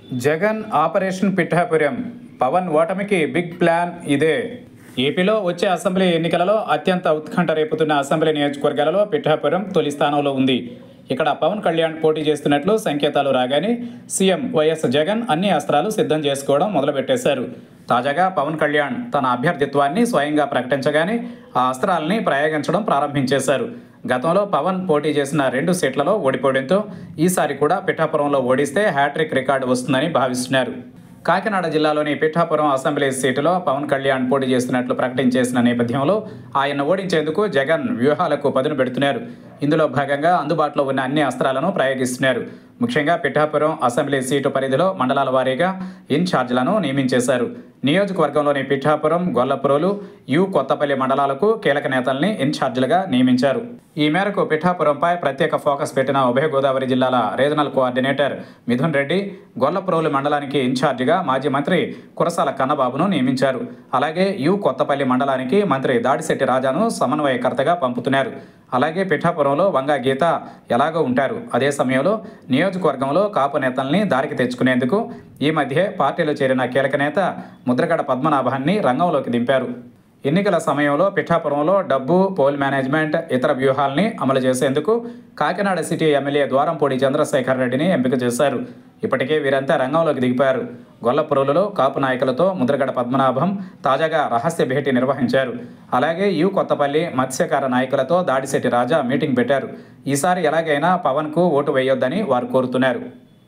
Jagan operation Pithapuram Pawan ఓటమికి big plan ఇదే ఏపీలో వచ్చే అసెంబ్లీ ఎన్నికలలో అత్యంత ఉత్కంఠ రేపుతున్న అసెంబ్లీ నియోజకవర్గాలలో పిఠాపురం తొలి స్థానంలో ఉంది ఇక్కడ పవన్ కళ్యాణ్ పోటీ చేస్తున్నట్లు సంకేతాలు రాగానే సీఎం వైఎస్ జగన్ అన్ని అస్త్రాలు సిద్ధం చేసుకోవడం మొదలుపెట్టేశారు తాజాగా పవన్ కళ్యాణ్ తన అభ్యర్థిత్వాన్ని స్వయంగా ప్రకటించగానే ఆ అస్త్రాలని ప్రయోగించడం ప్రారంభించేశారు గతంలో పవన్ పోటీ చేసిన రెండు సీట్లలో ఓడిపోవడంతో ఈసారి కూడా పిఠాపురంలో ఓడిస్తే హ్యాట్రిక్ రికార్డు వస్తుందని భావిస్తున్నారు కాకినాడ జిల్లాలోని పిఠాపురం అసెంబ్లీ సీటులో పవన్ కళ్యాణ్ పోటీ చేస్తున్నట్లు ప్రకటించేసిన నేపథ్యంలో ఆయన ఓడించేందుకు జగన్ వ్యూహాలకు పదును పెడుతున్నారు ఇందులో భాగంగా అందుబాటులో ఉన్న అన్ని అస్త్రాలను ప్రయోగిస్తున్నారు ముఖ్యంగా పిఠాపురం అసెంబ్లీ సీటు పరిధిలో మండలాల వారీగా ఇన్ఛార్జీలను నియమించేశారు నియోజకవర్గంలోని పిఠాపురం గొల్లపురోలు యు కొత్తపల్లి మండలాలకు కీలక నేతల్ని ఇన్ఛార్జీలుగా నియమించారు ఈ మేరకు పిఠాపురంపై ప్రత్యేక ఫోకస్ పెట్టిన ఉభయ గోదావరి జిల్లాల రీజనల్ కోఆర్డినేటర్ మిథున్ రెడ్డి గొల్లపురోలు మండలానికి ఇన్ఛార్జిగా మాజీ మంత్రి కురసాల కన్నబాబును నియమించారు అలాగే యు కొత్తపల్లి మండలానికి మంత్రి దాడిశెట్టి రాజాను సమన్వయకర్తగా పంపుతున్నారు అలాగే పిఠాపురంలో వంగా గీత ఎలాగో ఉంటారు అదే సమయంలో నియోజకవర్గంలో కాపు నేతల్ని దారికి తెచ్చుకునేందుకు ఈ మధ్య పార్టీలో చేరిన కీలక నేత ముద్రగడ పద్మనాభాన్ని రంగంలోకి దింపారు ఎన్నికల సమయంలో పిఠాపురంలో డబ్బు పోల్ మేనేజ్మెంట్ ఇతర వ్యూహాల్ని అమలు చేసేందుకు కాకినాడ సిటీ ఎమ్మెల్యే ద్వారంపూడి చంద్రశేఖర్ రెడ్డిని ఎంపిక చేశారు ఇప్పటికే వీరంతా రంగంలోకి దిగిపోయారు గొల్లపురులలో కాపు నాయకులతో ముద్రగడ పద్మనాభం తాజాగా రహస్య భేటీ నిర్వహించారు అలాగే యు కొత్తపల్లి మత్స్యకార నాయకులతో దాడిశెట్టి రాజా మీటింగ్ పెట్టారు ఈసారి ఎలాగైనా పవన్కు ఓటు వేయొద్దని వారు కోరుతున్నారు